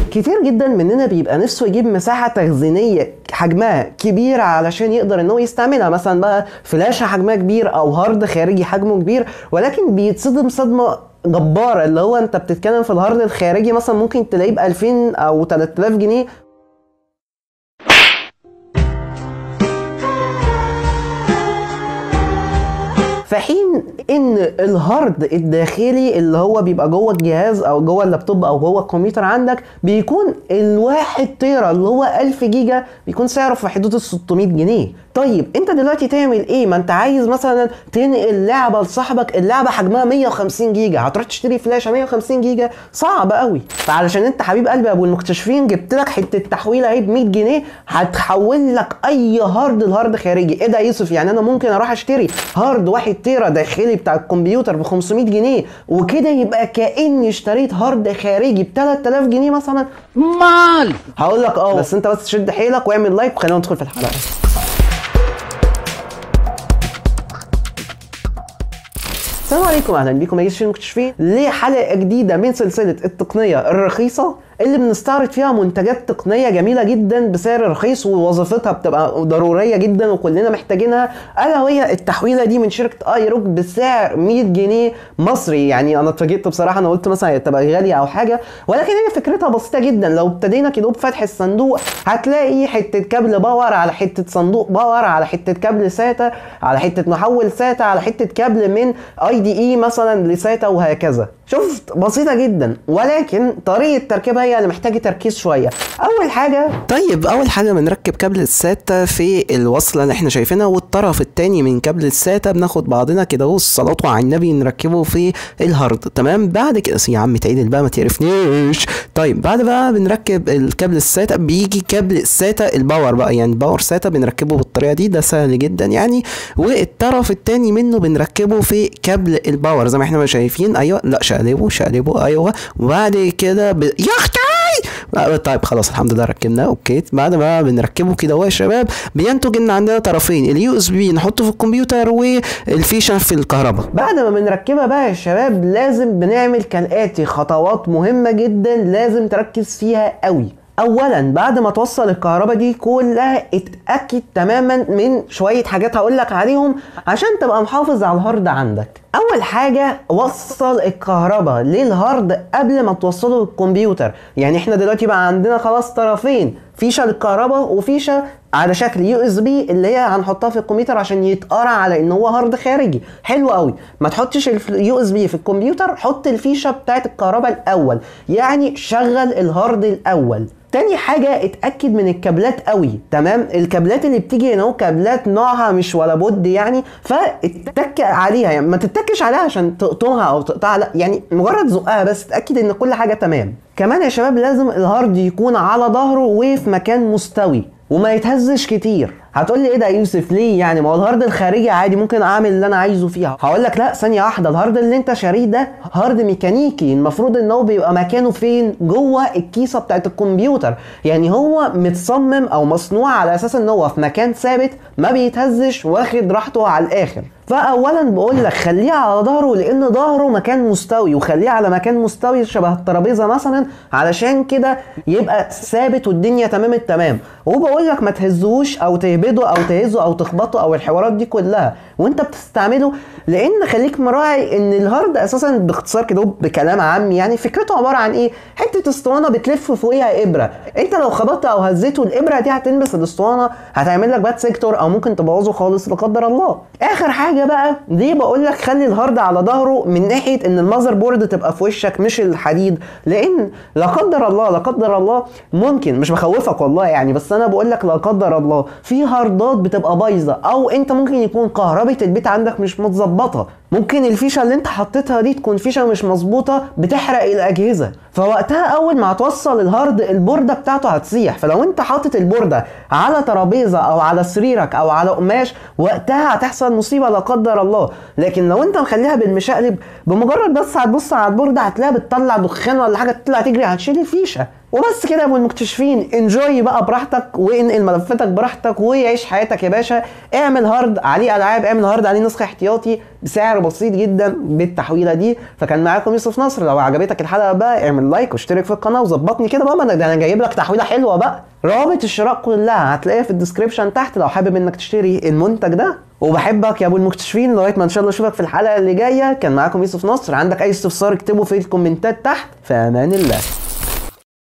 كتير جدا مننا بيبقى نفسه يجيب مساحه تخزينيه حجمها كبيره علشان يقدر ان هو يستعملها مثلا بقى فلاشه حجمها كبير او هارد خارجي حجمه كبير ولكن بيتصدم صدمه جباره اللي هو انت بتتكلم في الهارد الخارجي مثلا ممكن تلاقيه ب 2000 او 3000 جنيه في حين ان الهارد الداخلي اللي هو بيبقى جوه الجهاز او جوه اللابتوب او جوه الكمبيوتر عندك بيكون الواحد تيرا اللي هو 1000 جيجا بيكون سعره في حدود ال 600 جنيه طيب انت دلوقتي تعمل ايه ما انت عايز مثلا تنقل لعبه لصاحبك اللعبه حجمها 150 جيجا هتروح تشتري فلاشه 150 جيجا صعب قوي فعلشان انت حبيب قلبي ابو المكتشفين جبت لك حته تحويله اهي ب 100 جنيه هتحول لك اي هارد لهارد خارجي ايه ده يا يوسف يعني انا ممكن اروح اشتري هارد 1 تيرا داخلي بتاع الكمبيوتر ب 500 جنيه وكده يبقى كاني اشتريت هارد خارجي ب 3000 جنيه مثلا مال هقول لك اه بس انت بس شد حيلك واعمل لايك وخلينا ندخل في الحلقه السلام عليكم اهلا بيكم يا جيش المكتشفين لحلقه جديده من سلسله التقنيه الرخيصه اللي بنستعرض فيها منتجات تقنيه جميله جدا بسعر رخيص ووظيفتها بتبقى ضروريه جدا وكلنا محتاجينها الا وهي التحويله دي من شركه ايروك بسعر 100 جنيه مصري يعني انا اتفاجئت بصراحه انا قلت مثلا تبقى غاليه او حاجه ولكن هي فكرتها بسيطه جدا لو ابتدينا كده بفتح الصندوق هتلاقي حته كابل باور على حته صندوق باور على حته كابل ساتا على حته محول ساتا على حته كابل من اي دي اي مثلا لساتا وهكذا شفت بسيطه جدا ولكن طريقه تركيبها هي اللي محتاجه تركيز شويه اول حاجه طيب اول حاجه بنركب كابل الساتا في الوصله اللي احنا شايفينها والطرف التاني من كابل الساتا بناخد بعضنا كده والصلاه على النبي نركبه في الهارد تمام بعد كده يا عم تعيد بقى ما تعرفنيش طيب بعد بقى بنركب الكابل الساتا بيجي كابل الساتا الباور بقى يعني الباور ساتا بنركبه بالطريقه دي ده سهل جدا يعني والطرف التاني منه بنركبه في كابل الباور زي ما احنا ما شايفين ايوه لا شقلبه شقلبه ايوه وبعد كده ب... يا اختي طيب خلاص الحمد لله ركبناه اوكي بعد ما بنركبه كده اهو يا شباب بينتج ان عندنا طرفين اليو اس بي نحطه في الكمبيوتر والفيشه في الكهرباء بعد ما بنركبها بقى يا شباب لازم بنعمل كالاتي خطوات مهمه جدا لازم تركز فيها قوي اولا بعد ما توصل الكهرباء دي كلها اتاكد تماما من شويه حاجات هقول لك عليهم عشان تبقى محافظ على الهارد عندك اول حاجه وصل الكهرباء للهارد قبل ما توصله للكمبيوتر يعني احنا دلوقتي بقى عندنا خلاص طرفين فيشه للكهرباء وفيشه على شكل يو اس بي اللي هي هنحطها في الكمبيوتر عشان يتقرا على ان هو هارد خارجي حلو قوي ما تحطش اليو اس بي في الكمبيوتر حط الفيشه بتاعت الكهرباء الاول يعني شغل الهارد الاول تاني حاجة اتأكد من الكابلات قوي تمام الكابلات اللي بتيجي هنا كابلات نوعها مش ولا بد يعني فاتك عليها يعني ما تتكش عليها عشان تقطمها او تقطعها لا يعني مجرد زقها بس اتأكد ان كل حاجة تمام كمان يا شباب لازم الهارد يكون على ظهره وفي مكان مستوي وما يتهزش كتير هتقول لي ايه ده يا يوسف ليه يعني ما هو الهارد الخارجي عادي ممكن اعمل اللي انا عايزه فيها هقول لك لا ثانيه واحده الهارد اللي انت شاريه ده هارد ميكانيكي المفروض ان هو بيبقى مكانه فين جوه الكيسه بتاعت الكمبيوتر يعني هو متصمم او مصنوع على اساس ان هو في مكان ثابت ما بيتهزش واخد راحته على الاخر فاولا بقول لك خليه على ظهره لان ظهره مكان مستوي وخليه على مكان مستوي شبه الترابيزه مثلا علشان كده يبقى ثابت والدنيا تمام التمام وبقول لك ما تهزوش او تهبده او تهزه او تخبطه او الحوارات دي كلها وانت بتستعمله لان خليك مراعي ان الهارد اساسا باختصار كده بكلام عام يعني فكرته عباره عن ايه حته اسطوانه بتلف فوقيها ابره انت لو خبطت او هزيته الابره دي هتلبس الاسطوانه هتعمل لك باد سيكتور او ممكن تبوظه خالص لا قدر الله اخر حاجه بقى دي بقول لك خلي الهارد على ظهره من ناحيه ان المذر بورد تبقى في وشك مش الحديد لان لا قدر الله لا قدر الله ممكن مش بخوفك والله يعني بس انا بقول لك لا قدر الله في هاردات بتبقى بايظه او انت ممكن يكون كهرباء البيت عندك مش متظبطه ممكن الفيشه اللي انت حطيتها دي تكون فيشه مش مظبوطه بتحرق الاجهزه فوقتها اول ما هتوصل الهارد البورده بتاعته هتسيح فلو انت حاطط البورده على ترابيزه او على سريرك او على قماش وقتها هتحصل مصيبه لا قدر الله لكن لو انت مخليها بالمشقلب بمجرد بس هتبص على البورده هتلاقيها بتطلع دخان ولا حاجه تطلع تجري هتشيل الفيشه وبس كده يا ابو المكتشفين انجوي بقى براحتك وانقل ملفاتك براحتك وعيش حياتك يا باشا اعمل هارد عليه العاب اعمل هارد عليه نسخه احتياطي بسعر بسيط جدا بالتحويله دي فكان معاكم يوسف نصر لو عجبتك الحلقه بقى اعمل لايك واشترك في القناه وظبطني كده بقى ما انا ده انا جايب لك تحويله حلوه بقى رابط الشراء كلها هتلاقيها في الديسكريبشن تحت لو حابب انك تشتري المنتج ده وبحبك يا ابو المكتشفين لغايه ما ان شاء الله اشوفك في الحلقه اللي جايه كان معاكم يوسف نصر عندك اي استفسار اكتبه في الكومنتات تحت في امان الله